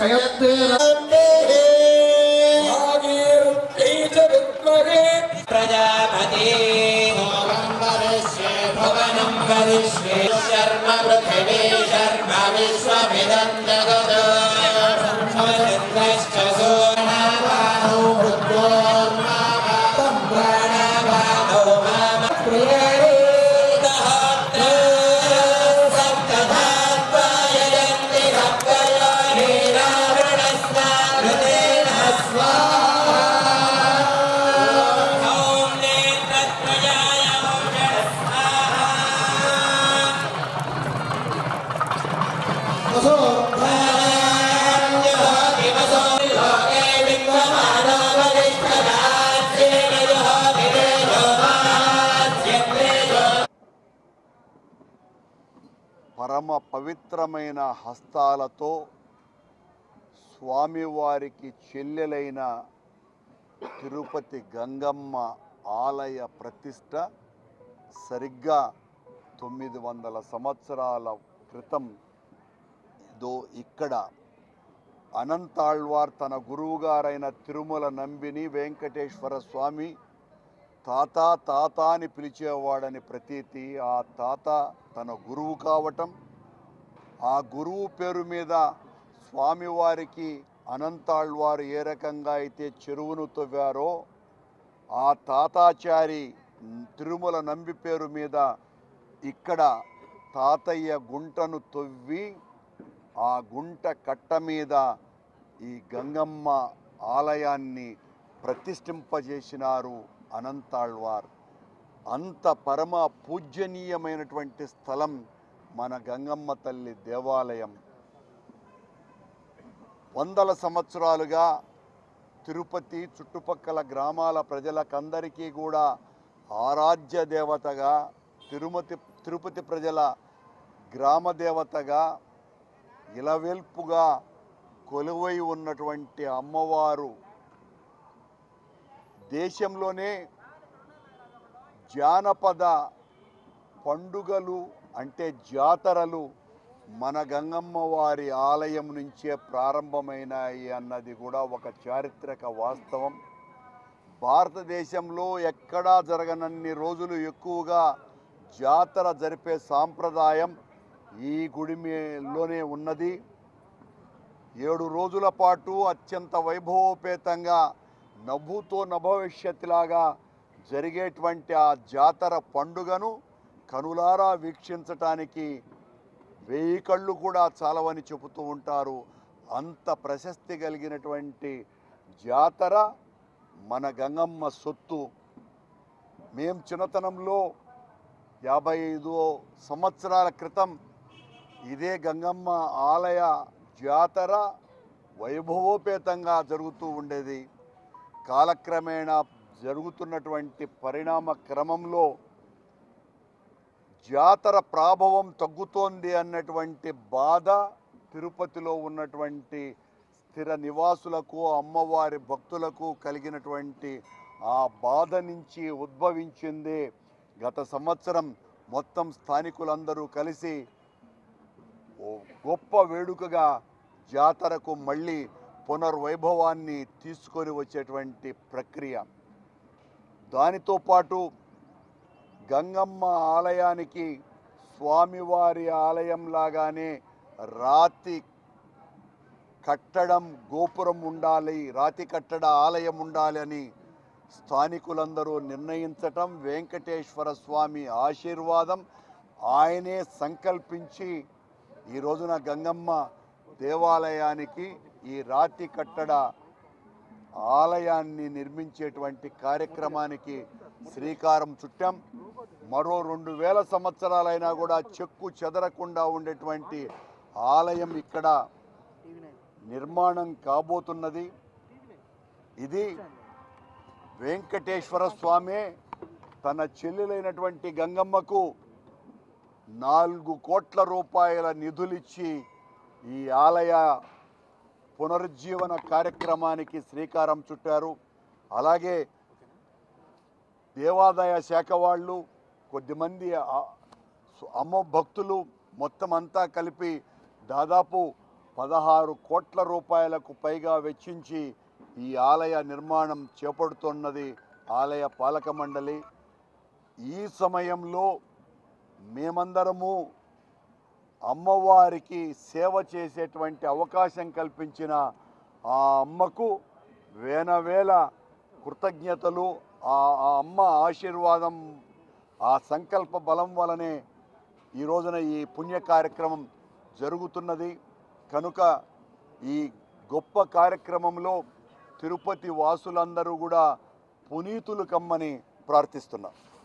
प्रजापति भुवनं वरिष्ये शर्म पृथिवी शर्म विश्वमिदं जगत् ब्रह्मचन्द्रश्च सोनावानौ रुद्रोर्मावातं प्राणावानौ माम प्रियरीतहोत्र सप्तधात्वायन्ति भक्तयो हीरावृणस्माकृतेन स्वाहा ॐ नेत्रत्रयाय ॐ जडस्वाहा పరమ పవిత్రమైన హస్తాలతో స్వామివారికి చెల్లెలైన తిరుపతి గంగమ్మ ఆలయ ప్రతిష్ట సరిగ్గా తొమ్మిది వందల సంవత్సరాల క్రితం ఇదో ఇక్కడ అనంతాళ్వార్ తన గురువుగారైన తిరుమల నంబిని వెంకటేశ్వర స్వామి తాత తాత అని పిలిచేవాడని ప్రతీతి ఆ తాత తన గురువు కావటం ఆ గురువు పేరు మీద స్వామివారికి అనంతాళ్వారు ఏ రకంగా అయితే చెరువును తవ్వారో ఆ తాతాచారి తిరుమల నంబి పేరు మీద ఇక్కడ తాతయ్య గుంటను తవ్వి ఆ గుంట కట్ట మీద ఈ గంగమ్మ ఆలయాన్ని ప్రతిష్ఠింపజేసినారు అనంతాళ్వార్ అంత పరమ పూజనీయమైనటువంటి స్థలం మన గంగమ్మ తల్లి దేవాలయం వందల సంవత్సరాలుగా తిరుపతి చుట్టుపక్కల గ్రామాల ప్రజలకందరికీ కూడా ఆరాధ్య దేవతగా తిరుమతి తిరుపతి ప్రజల గ్రామ దేవతగా ఇలవెల్పుగా కొలువై ఉన్నటువంటి అమ్మవారు దేశంలోనే జానపద పండుగలు అంటే జాతరలు మన గంగమ్మ వారి ఆలయం నుంచే ప్రారంభమైనాయి అన్నది కూడా ఒక చారిత్రక వాస్తవం భారతదేశంలో ఎక్కడా జరగనన్ని రోజులు ఎక్కువగా జాతర జరిపే సాంప్రదాయం ఈ గుడిలోనే ఉన్నది ఏడు రోజుల పాటు అత్యంత వైభవోపేతంగా నవ్వుతో నభవిష్యత్తులాగా జరిగేటువంటి ఆ జాతర పండుగను కనులారా వీక్షించటానికి వెయ్యి కళ్ళు కూడా చాలవని చెబుతూ ఉంటారు అంత ప్రశస్తి కలిగినటువంటి జాతర మన గంగమ్మ సొత్తు మేం చిన్నతనంలో యాభై ఐదు సంవత్సరాల క్రితం ఇదే గంగమ్మ ఆలయ జాతర వైభవోపేతంగా జరుగుతూ ఉండేది కాలక్రమేణా జరుగుతున్నటువంటి పరిణామ క్రమంలో జాతర ప్రాభవం తగ్గుతోంది అన్నటువంటి బాధ తిరుపతిలో ఉన్నటువంటి స్థిర నివాసులకు అమ్మవారి భక్తులకు కలిగినటువంటి ఆ బాధ నుంచి ఉద్భవించింది గత సంవత్సరం మొత్తం స్థానికులందరూ కలిసి ఓ గొప్ప వేడుకగా జాతరకు మళ్ళీ పునర్వైభవాన్ని తీసుకొని వచ్చేటువంటి ప్రక్రియ దానితో పాటు గంగమ్మ ఆలయానికి స్వామివారి ఆలయం లాగానే రాతి కట్టడం గోపురం ఉండాలి రాతి కట్టడ ఆలయం ఉండాలి అని స్థానికులందరూ నిర్ణయించటం వెంకటేశ్వర స్వామి ఆశీర్వాదం ఆయనే సంకల్పించి ఈ రోజున గంగమ్మ దేవాలయానికి ఈ రాతి కట్టడ ఆలయాన్ని నిర్మించేటువంటి కార్యక్రమానికి శ్రీకారం చుట్టాం మరో రెండు వేల సంవత్సరాలైనా కూడా చెక్కు చెదరకుండా ఉండేటువంటి ఆలయం ఇక్కడ నిర్మాణం కాబోతున్నది ఇది వెంకటేశ్వర స్వామి తన చెల్లెలైనటువంటి గంగమ్మకు నాలుగు కోట్ల రూపాయల నిధులిచ్చి ఈ ఆలయ పునరుజ్జీవన కార్యక్రమానికి శ్రీకారం చుట్టారు అలాగే దేవాదాయ శాఖ వాళ్ళు కొద్దిమంది ఆ- సు- అమ్మ భక్తులు మొత్తం అంతా కలిపి దాదాపు పదహారు కోట్ల రూపాయలకు పైగా వెచ్చించి ఈ ఆలయ నిర్మాణం చేపడుతున్నది ఆలయ పాలక మండలి ఈ సమయంలో మేమందరము అమ్మవారికి సేవ చేసేటువంటి అవకాశం కల్పించిన ఆ అమ్మకు వేనవేల కృతజ్ఞతలు ఆ ఆ అమ్మ ఆశీర్వాదం ఆ సంకల్ప బలం వలనే ఈ రోజున ఈ పుణ్య కార్యక్రమం జరుగుతున్నది కనుక ఈ గొప్ప కార్యక్రమంలో తిరుపతి వాసులందరూ కూడా పునీతులు కమ్మని ప్రార్థిస్తున్నారు